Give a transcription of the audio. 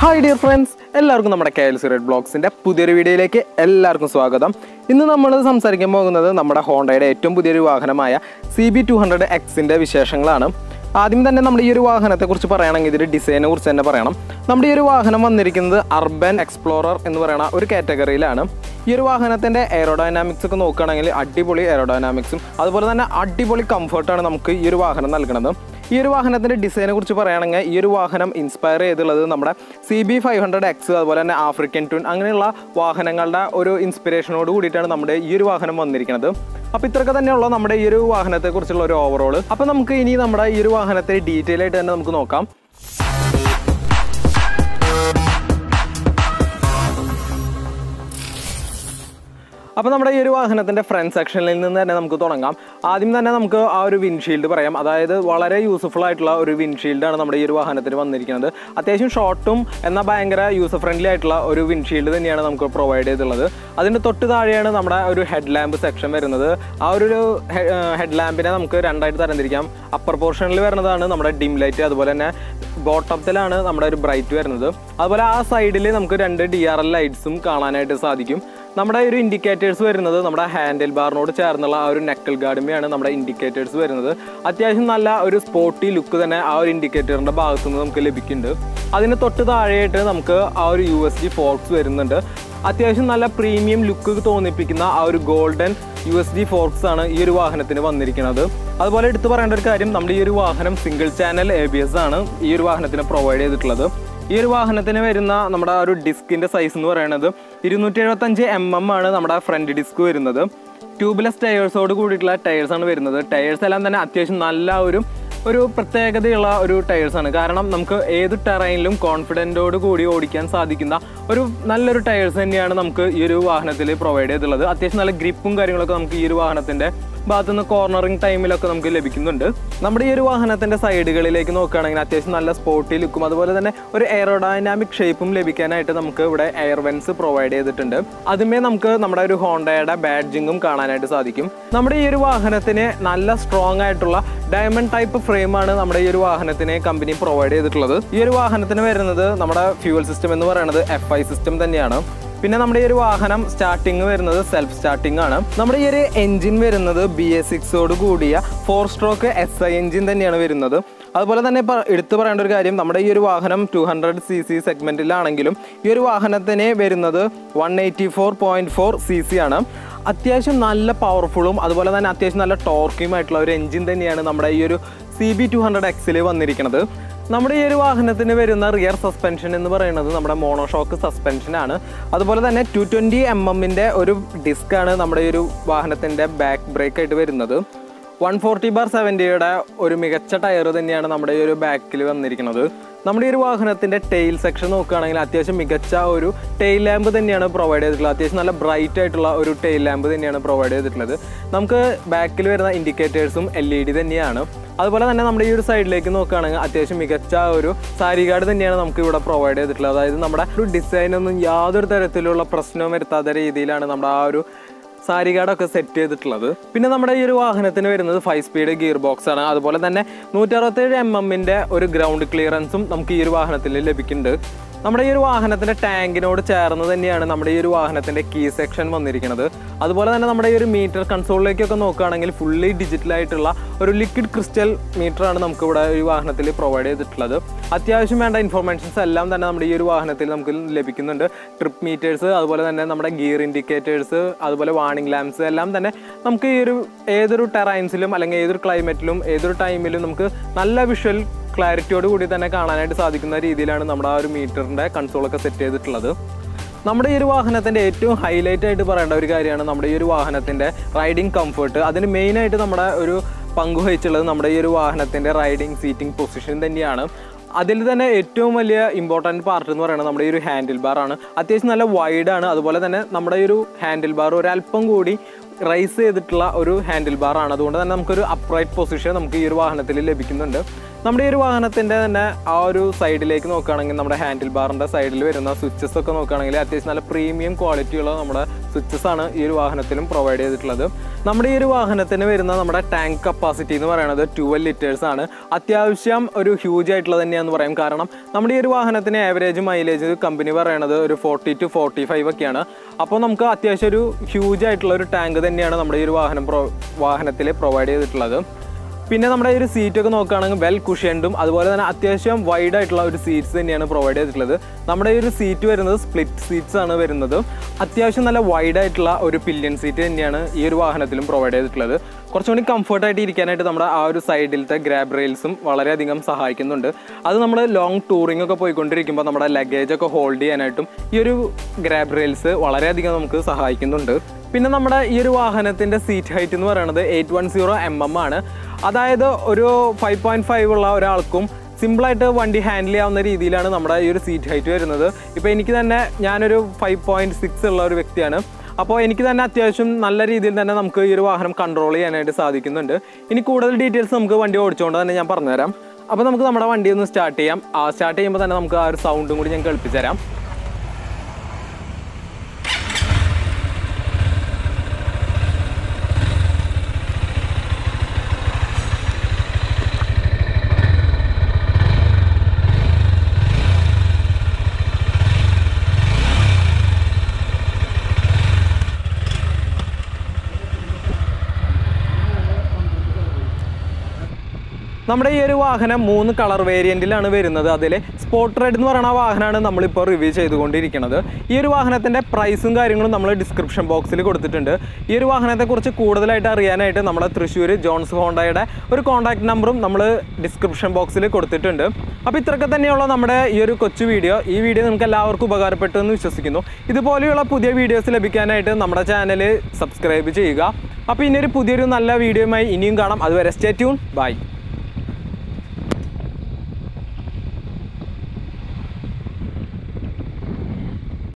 hi dear friends എല്ലാവർക്കും നമ്മുടെ K L C red ബ്ലോഗ്സിൻ്റെ പുതിയൊരു വീഡിയോയിലേക്ക് എല്ലാവർക്കും സ്വാഗതം ഇന്ന് നമ്മൾ സംസാരിക്കാൻ പോകുന്നത് നമ്മുടെ ഹോണ്ടയുടെ ഏറ്റവും പുതിയൊരു വാഹനമായ സി ബി ടു ഹൺഡ്രഡ് എക്സിൻ്റെ വിശേഷങ്ങളാണ് ആദ്യം തന്നെ നമ്മുടെ ഈ ഒരു വാഹനത്തെക്കുറിച്ച് പറയുകയാണെങ്കിൽ ഇതിൻ്റെ ഡിസൈനെ കുറിച്ച് തന്നെ പറയണം നമ്മുടെ ഈ ഒരു വാഹനം വന്നിരിക്കുന്നത് അർബൻ എക്സ്പ്ലോറർ എന്ന് പറയുന്ന ഒരു കാറ്റഗറിയിലാണ് ഈ ഒരു വാഹനത്തിൻ്റെ എയറോഡൈനാമിക്സ് ഒക്കെ നോക്കുകയാണെങ്കിൽ അടിപൊളി എയറോഡൈനാമിക്സും അതുപോലെ തന്നെ അടിപൊളി കംഫർട്ടാണ് നമുക്ക് ഈ ഒരു വാഹനം നൽകുന്നത് ഈ ഒരു വാഹനത്തിൻ്റെ ഡിസൈനെ കുറിച്ച് പറയുകയാണെങ്കിൽ ഈ ഒരു വാഹനം ഇൻസ്പയർ ചെയ്തുള്ളത് നമ്മുടെ C B five hundred X അതുപോലെ തന്നെ ആഫ്രിക്കൻ ട്യൂൺ അങ്ങനെയുള്ള വാഹനങ്ങളുടെ ഒരു ഇൻസ്പിറേഷനോട് കൂടിയിട്ടാണ് നമ്മുടെ ഈ ഒരു വാഹനം വന്നിരിക്കുന്നത് അപ്പോൾ ഇത്രയൊക്കെ തന്നെയുള്ള നമ്മുടെ ഈ ഒരു വാഹനത്തെക്കുറിച്ചുള്ള ഒരു ഓവറോൾ അപ്പോൾ നമുക്ക് ഇനി നമ്മുടെ ഈ ഒരു വാഹനത്തെ ഡീറ്റെയിൽ ആയിട്ട് തന്നെ നമുക്ക് നോക്കാം അപ്പോൾ നമ്മുടെ ഈ ഒരു വാഹനത്തിൻ്റെ ഫ്രണ്ട് സെക്ഷനിൽ നിന്ന് തന്നെ നമുക്ക് തുടങ്ങാം ആദ്യം തന്നെ നമുക്ക് ആ ഒരു വിൻഷീൽഡ് പറയാം അതായത് വളരെ യൂസ്ഫുൾ ആയിട്ടുള്ള ഒരു വിൻഷീൽഡാണ് നമ്മുടെ ഈ ഒരു വാഹനത്തിന് വന്നിരിക്കുന്നത് അത്യാവശ്യം ഷോർട്ടും എന്നാൽ ഭയങ്കര യൂസർ ഫ്രണ്ട്ലി ആയിട്ടുള്ള ഒരു വിൻഷീൽഡ് തന്നെയാണ് നമുക്ക് പ്രൊവൈഡ് ചെയ്തിട്ടുള്ളത് അതിൻ്റെ തൊട്ട് താഴെയാണ് നമ്മുടെ ഒരു ഹെഡ് ലാമ്പ് സെക്ഷൻ വരുന്നത് ആ ഒരു ഹെഡ് ലാമ്പിനെ നമുക്ക് രണ്ടായിട്ട് തരംതിരിക്കാം അപ്പർ പോർഷനിൽ വരുന്നതാണ് നമ്മുടെ ഡിം ലൈറ്റ് അതുപോലെ തന്നെ ബോട്ടത്തിലാണ് നമ്മുടെ ഒരു ബ്രൈറ്റ് വരുന്നത് അതുപോലെ ആ സൈഡിൽ നമുക്ക് രണ്ട് ഡി ആർ എൽ ലൈറ്റ്സും കാണാനായിട്ട് സാധിക്കും നമ്മുടെ ഒരു ഇൻഡിക്കേറ്റേഴ്സ് വരുന്നത് നമ്മുടെ ഹാൻഡിൽ ബാറിനോട് ചേർന്നുള്ള ആ ഒരു നെക്കൽ ഗാർഡുമെയാണ് നമ്മുടെ ഇൻഡിക്കേറ്റേഴ്സ് വരുന്നത് അത്യാവശ്യം നല്ല ഒരു സ്പോട്ടി ലുക്ക് തന്നെ ആ ഒരു ഇൻഡിക്കേറ്ററിൻ്റെ ഭാഗത്തു നിന്ന് നമുക്ക് ലഭിക്കുന്നുണ്ട് അതിന് തൊട്ട് താഴെയായിട്ട് നമുക്ക് ആ ഒരു യു എസ് ഡി ഫോർക്സ് വരുന്നുണ്ട് അത്യാവശ്യം നല്ല പ്രീമിയം ലുക്ക് തോന്നിപ്പിക്കുന്ന ആ ഒരു golden U S D forks ആണ് ഈ ഒരു വാഹനത്തിന് വന്നിരിക്കുന്നത് അതുപോലെ എടുത്തു പറയേണ്ട ഒരു കാര്യം നമ്മുടെ ഈ ഒരു വാഹനം single channel A B S ആണ് ഈ ഒരു വാഹനത്തിന് പ്രൊവൈഡ് ചെയ്തിട്ടുള്ളത് ഈ ഒരു വാഹനത്തിന് വരുന്ന നമ്മുടെ ആ ഒരു ഡിസ്കിൻ്റെ സൈസ് എന്ന് പറയുന്നത് ഇരുന്നൂറ്റി എഴുപത്തഞ്ച് എം എം ആണ് നമ്മുടെ ഫ്രണ്ട് ഡിസ്ക് വരുന്നത് ട്യൂബ്ലെസ് ടയേഴ്സോട് കൂടിയിട്ടുള്ള ടയേഴ്സാണ് വരുന്നത് ടയേഴ്സ് എല്ലാം തന്നെ അത്യാവശ്യം നല്ല ഒരു ഒരു പ്രത്യേകതയുള്ള ഒരു ടയേഴ്സാണ് കാരണം നമുക്ക് ഏത് ടെറൈനിലും കോൺഫിഡൻറ്റോട് കൂടി ഓടിക്കാൻ സാധിക്കുന്ന ഒരു നല്ലൊരു ടയേഴ്സ് തന്നെയാണ് നമുക്ക് ഈ ഒരു വാഹനത്തിൽ പ്രൊവൈഡ് ചെയ്തിട്ടുള്ളത് അത്യാവശ്യം നല്ല ഗ്രിപ്പും കാര്യങ്ങളൊക്കെ നമുക്ക് ഈ ഒരു വാഹനത്തിൻ്റെ ഭാഗത്തുനിന്ന് കോർണറിങ് ടൈമിലൊക്കെ നമുക്ക് ലഭിക്കുന്നുണ്ട് നമ്മുടെ ഈ ഒരു വാഹനത്തിൻ്റെ സൈഡുകളിലേക്ക് നോക്കുകയാണെങ്കിൽ അത്യാവശ്യം നല്ല സ്പോട്ടി ലുക്കും അതുപോലെ തന്നെ ഒരു എയറോഡൈനാമിക് ഷേപ്പും ലഭിക്കാനായിട്ട് നമുക്ക് ഇവിടെ എയർ വെൻസ് പ്രൊവൈഡ് ചെയ്തിട്ടുണ്ട് അതുമേ നമുക്ക് നമ്മുടെ ഒരു ഹോണ്ടയുടെ ബാഡ്ജിങ്ങും കാണാനായിട്ട് സാധിക്കും നമ്മുടെ ഈ ഒരു വാഹനത്തിന് നല്ല സ്ട്രോങ് ആയിട്ടുള്ള ഡയമണ്ട് ടൈപ്പ് ഫ്രെയിമാണ് നമ്മുടെ ഈ ഒരു വാഹനത്തിന് കമ്പനി പ്രൊവൈഡ് ചെയ്തിട്ടുള്ളത് ഈ ഒരു വാഹനത്തിന് വരുന്നത് നമ്മുടെ ഫ്യൂവൽ സിസ്റ്റം എന്ന് പറയുന്നത് എഫ് ഐ സിസ്റ്റം തന്നെയാണ് പിന്നെ നമ്മുടെ ഈ ഒരു വാഹനം സ്റ്റാർട്ടിങ് വരുന്നത് സെൽഫ് സ്റ്റാർട്ടിംഗ് ആണ് നമ്മുടെ ഈ ഒരു എഞ്ചിൻ വരുന്നത് ബി എസ് സിക്സോട് കൂടിയ four stroke S I engine തന്നെയാണ് വരുന്നത് അതുപോലെ തന്നെ ഇപ്പം എടുത്തു പറയേണ്ട ഒരു കാര്യം നമ്മുടെ ഈ ഒരു വാഹനം ടു ഹൺഡ്രഡ് സി സി സെഗ്മെൻറ്റിലാണെങ്കിലും ഈ ഒരു വാഹനത്തിന് വരുന്നത് one eighty four point four C C ആണ് അത്യാവശ്യം നല്ല പവർഫുള്ളും അതുപോലെ തന്നെ അത്യാവശ്യം നല്ല ടോർക്കിയുമായിട്ടുള്ള ഒരു എഞ്ചിൻ തന്നെയാണ് നമ്മുടെ ഈ ഒരു സി ബി ടു ഹൺഡ്രഡ് എക്സിൽ വന്നിരിക്കുന്നത് നമ്മുടെ ഈ ഒരു വാഹനത്തിന് വരുന്ന റിയർ സസ്പെൻഷൻ എന്ന് പറയുന്നത് നമ്മുടെ മോണോഷോക്ക് സസ്പെൻഷൻ ആണ് അതുപോലെ തന്നെ ടു ട്വൻറ്റി എം എമ്മിൻ്റെ ഒരു ഡിസ്ക്കാണ് നമ്മുടെ ഈ ഒരു വാഹനത്തിൻ്റെ ബാക്ക് ബ്രേക്ക് ആയിട്ട് വരുന്നത് വൺ ഫോർട്ടി ബാർ സെവൻറ്റിയുടെ ഒരു മികച്ച ടയർ തന്നെയാണ് നമ്മുടെ ഈ ഒരു ബാക്കിൽ വന്നിരിക്കുന്നത് നമ്മുടെ ഈ ഒരു വാഹനത്തിൻ്റെ ടെയിൽ സെക്ഷൻ നോക്കുകയാണെങ്കിൽ അത്യാവശ്യം മികച്ച ഒരു ടെയിൽ ലാമ്പ് തന്നെയാണ് പ്രൊവൈഡ് ചെയ്തിട്ടുള്ളത് അത്യാവശ്യം നല്ല ബ്രൈറ്റ് ആയിട്ടുള്ള ഒരു ടെയിൽ ലാമ്പ് തന്നെയാണ് പ്രൊവൈഡ് ചെയ്തിട്ടുള്ളത് നമുക്ക് ബാക്കിൽ വരുന്ന ഇൻഡിക്കേറ്റേഴ്സും എൽ ഇ ഡി തന്നെയാണ് അതുപോലെ തന്നെ നമ്മുടെ ഈ ഒരു സൈഡിലേക്ക് നോക്കുകയാണെങ്കിൽ അത്യാവശ്യം മികച്ച ഒരു സാരി ഗാർഡ് തന്നെയാണ് നമുക്ക് ഇവിടെ പ്രൊവൈഡ് ചെയ്തിട്ടുള്ളത് അതായത് നമ്മുടെ ഒരു ഡിസൈനൊന്നും യാതൊരു തരത്തിലുള്ള പ്രശ്നവും വരുത്താത്ത രീതിയിലാണ് നമ്മുടെ ആ ഒരു സാരി ഗാർഡൊക്കെ സെറ്റ് ചെയ്തിട്ടുള്ളത് പിന്നെ നമ്മുടെ ഈ ഒരു വാഹനത്തിന് വരുന്നത് ഫൈവ് സ്പീഡ് ഗിയർ ബോക്സ് ആണ് അതുപോലെ തന്നെ നൂറ്ററുപത്തേഴ് എം എമ്മിൻ്റെ ഒരു ഗ്രൗണ്ട് ക്ലിയറൻസും നമുക്ക് ഈ ഒരു വാഹനത്തിൽ ലഭിക്കുന്നുണ്ട് നമ്മുടെ ഈ ഒരു വാഹനത്തിൻ്റെ ടാങ്കിനോട് ചേർന്ന് തന്നെയാണ് നമ്മുടെ ഈ ഒരു വാഹനത്തിൻ്റെ കീ സെക്ഷൻ വന്നിരിക്കുന്നത് അതുപോലെ തന്നെ നമ്മുടെ ഈ ഒരു മീറ്റർ കൺസോളിലേക്കൊക്കെ നോക്കുകയാണെങ്കിൽ ഫുള്ളി ഡിജിറ്റലായിട്ടുള്ള ഒരു ലിക്വിഡ് ക്രിസ്റ്റൽ മീറ്ററാണ് നമുക്ക് ഇവിടെ ഈ വാഹനത്തിൽ പ്രൊവൈഡ് ചെയ്തിട്ടുള്ളത് അത്യാവശ്യം വേണ്ട ഇൻഫർമേഷൻസ് എല്ലാം തന്നെ നമ്മുടെ ഈ ഒരു വാഹനത്തിൽ നമുക്ക് ലഭിക്കുന്നുണ്ട് ട്രിപ്പ് മീറ്റേഴ്സ് അതുപോലെ തന്നെ നമ്മുടെ ഗിയർ ഇൻഡിക്കേറ്റേഴ്സ് അതുപോലെ വാർണിംഗ് ലാംപ്സ് എല്ലാം തന്നെ നമുക്ക് ഈ ഒരു ഏതൊരു ടെറൈൻസിലും അല്ലെങ്കിൽ ഏതൊരു ക്ലൈമറ്റിലും ഏതൊരു ടൈമിലും നമുക്ക് നല്ല വിഷ്വൽ ക്ലാരിറ്റിയോട് കൂടി തന്നെ കാണാനായിട്ട് സാധിക്കുന്ന രീതിയിലാണ് നമ്മുടെ ആ ഒരു മീറ്ററിൻ്റെ കൺസോളൊക്കെ സെറ്റ് ചെയ്തിട്ടുള്ളത് നമ്മുടെ ഈ ഒരു വാഹനത്തിൻ്റെ ഏറ്റവും ഹൈലൈറ്റ് ആയിട്ട് പറയേണ്ട ഒരു കാര്യമാണ് നമ്മുടെ ഈ ഒരു വാഹനത്തിൻ്റെ റൈഡിങ് കംഫർട്ട് അതിന് മെയിനായിട്ട് നമ്മുടെ ഒരു പങ്കുവഹിച്ചുള്ളത് നമ്മുടെ ഈ ഒരു വാഹനത്തിൻ്റെ റൈഡിങ് സീറ്റിംഗ് പൊസിഷൻ തന്നെയാണ് അതിൽ തന്നെ ഏറ്റവും വലിയ ഇമ്പോർട്ടൻറ്റ് പാർട്ട് എന്ന് പറയുന്നത് നമ്മുടെ ഈ ഒരു ഹാൻഡിൽ ബാർ ആണ് അത്യാവശ്യം നല്ല വൈഡാണ് അതുപോലെ തന്നെ നമ്മുടെ ഈ ഒരു ഹാൻഡിൽ ബാർ ഒരല്പം കൂടി റൈസ് ചെയ്തിട്ടുള്ള ഒരു ഹാൻഡിൽ ബാർ ആണ് അതുകൊണ്ട് തന്നെ നമുക്കൊരു അപ്രൈറ്റ് പൊസിഷൻ നമുക്ക് ഈ ഒരു വാഹനത്തിൽ ലഭിക്കുന്നുണ്ട് നമ്മുടെ ഈ ഒരു വാഹനത്തിൻ്റെ തന്നെ ആ ഒരു സൈഡിലേക്ക് നോക്കുകയാണെങ്കിൽ നമ്മുടെ ഹാൻഡിൽ ബാറിൻ്റെ സൈഡിൽ വരുന്ന സ്വിച്ചസ് ഒക്കെ നോക്കുകയാണെങ്കിൽ അത്യാവശ്യം നല്ല പ്രീമിയം ക്വാളിറ്റിയുള്ള നമ്മുടെ സ്വിച്ചസ് ആണ് ഈ ഒരു വാഹനത്തിലും പ്രൊവൈഡ് ചെയ്തിട്ടുള്ളത് നമ്മുടെ ഈ ഒരു വാഹനത്തിന് വരുന്ന നമ്മുടെ ടാങ്ക് കപ്പാസിറ്റി എന്ന് പറയുന്നത് ട്വൽവ് ലിറ്റേഴ്സ് ആണ് അത്യാവശ്യം ഒരു ഹ്യൂജ് ആയിട്ടുള്ള തന്നെയാണെന്ന് പറയാം കാരണം നമ്മുടെ ഈ ഒരു വാഹനത്തിന് ആവറേജ് മൈലേജ് കമ്പനി പറയണത് ഒരു ഫോർട്ടി ടു ഫോർട്ടി ഫൈവ് ഒക്കെയാണ് അപ്പോൾ നമുക്ക് അത്യാവശ്യം ഒരു ഹ്യൂജ് ആയിട്ടുള്ള ഒരു ടാങ്ക് തന്നെയാണ് നമ്മുടെ ഈ ഒരു വാഹനം പ്രൊ വാഹനത്തിൽ പ്രൊവൈഡ് ചെയ്തിട്ടുള്ളത് പിന്നെ നമ്മുടെ ഈ ഒരു സീറ്റൊക്കെ നോക്കുകയാണെങ്കിൽ വെൽ കുഷ്യൻഡും അതുപോലെ തന്നെ അത്യാവശ്യം വൈഡ് ആയിട്ടുള്ള ഒരു സീറ്റ്സ് തന്നെയാണ് പ്രൊവൈഡ് ചെയ്തിട്ടുള്ളത് നമ്മുടെ ഈ ഒരു സീറ്റ് വരുന്നത് സ്പ്ലിറ്റ് സീറ്റ്സ് ആണ് വരുന്നത് അത്യാവശ്യം നല്ല വൈഡ് ആയിട്ടുള്ള ഒരു പില്യൻ സീറ്റ് തന്നെയാണ് ഈ ഒരു വാഹനത്തിലും പ്രൊവൈഡ് ചെയ്തിട്ടുള്ളത് കുറച്ചുകൂടി കംഫർട്ടായിട്ട് ഇരിക്കാനായിട്ട് നമ്മുടെ ആ ഒരു സൈഡിലത്തെ ഗ്രാബ് റെയിൽസും വളരെയധികം സഹായിക്കുന്നുണ്ട് അത് നമ്മൾ ലോങ് ടൂറിംഗ് ഒക്കെ പോയിക്കൊണ്ടിരിക്കുമ്പോൾ നമ്മുടെ ലഗേജ് ഒക്കെ ഹോൾഡ് ചെയ്യാനായിട്ടും ഈ ഒരു ഗ്രാബ് റെയിൽസ് വളരെയധികം നമുക്ക് സഹായിക്കുന്നുണ്ട് പിന്നെ നമ്മുടെ ഈ ഒരു വാഹനത്തിൻ്റെ സീറ്റ് ഹൈറ്റ് എന്ന് പറയുന്നത് eight one zero M M ആണ് അതായത് ഒരു ഫൈവ് പോയിൻറ്റ് ഫൈവ് ഉള്ള ഒരാൾക്കും സിമ്പിളായിട്ട് വണ്ടി ഹാൻഡിൽ ചെയ്യാവുന്ന രീതിയിലാണ് നമ്മുടെ ഈ ഒരു സീറ്റ് ഹൈറ്റ് വരുന്നത് ഇപ്പോൾ എനിക്ക് തന്നെ ഞാനൊരു ഫൈവ് പോയിൻറ്റ് സിക്സ് ഉള്ള ഒരു വ്യക്തിയാണ് അപ്പോൾ എനിക്ക് തന്നെ അത്യാവശ്യം നല്ല രീതിയിൽ തന്നെ നമുക്ക് ഈ ഒരു വാഹനം കൺട്രോൾ ചെയ്യാനായിട്ട് സാധിക്കുന്നുണ്ട് ഇനി കൂടുതൽ ഡീറ്റെയിൽസ് നമുക്ക് വണ്ടി ഓടിച്ചുകൊണ്ട് തന്നെ ഞാൻ പറഞ്ഞുതരാം അപ്പോൾ നമുക്ക് നമ്മുടെ വണ്ടി ഒന്ന് സ്റ്റാർട്ട് ചെയ്യാം ആ സ്റ്റാർട്ട് ചെയ്യുമ്പോൾ തന്നെ നമുക്ക് ആ ഒരു സൗണ്ടും കൂടി ഞാൻ കേൾപ്പിച്ചു തരാം നമ്മുടെ ഈ ഒരു വാഹനം മൂന്ന് കളർ വേരിയന്റിലാണ് വരുന്നത് അതിൽ സ്പോട്ട് റെഡ് എന്ന് പറയുന്ന വാഹനമാണ് നമ്മളിപ്പോൾ റിവ്യൂ ചെയ്തുകൊണ്ടിരിക്കുന്നത് ഈ ഒരു വാഹനത്തിൻ്റെ പ്രൈസും കാര്യങ്ങളും നമ്മൾ ഡിസ്ക്രിപ്ഷൻ ബോക്സിൽ കൊടുത്തിട്ടുണ്ട് ഈ ഒരു വാഹനത്തെക്കുറിച്ച് കൂടുതലായിട്ട് അറിയാനായിട്ട് നമ്മുടെ തൃശ്ശൂർ ജോൺസ് ഹോണ്ടയുടെ ഒരു കോൺടാക്ട് നമ്പറും നമ്മൾ ഡിസ്ക്രിപ്ഷൻ ബോക്സിൽ കൊടുത്തിട്ടുണ്ട് അപ്പോൾ ഇത്രയൊക്കെ തന്നെയുള്ള നമ്മുടെ ഈ ഒരു കൊച്ചു വീഡിയോ ഈ വീഡിയോ നിങ്ങൾക്ക് എല്ലാവർക്കും ഉപകാരപ്പെട്ടു എന്ന് വിശ്വസിക്കുന്നു ഇതുപോലെയുള്ള പുതിയ വീഡിയോസ് ലഭിക്കാനായിട്ട് നമ്മുടെ ചാനൽ സബ്സ്ക്രൈബ് ചെയ്യുക അപ്പോൾ ഇനിയൊരു പുതിയൊരു നല്ല വീഡിയോയുമായി ഇനിയും കാണാം അതുവരെ സ്റ്റേ ട്യൂൺ ബൈ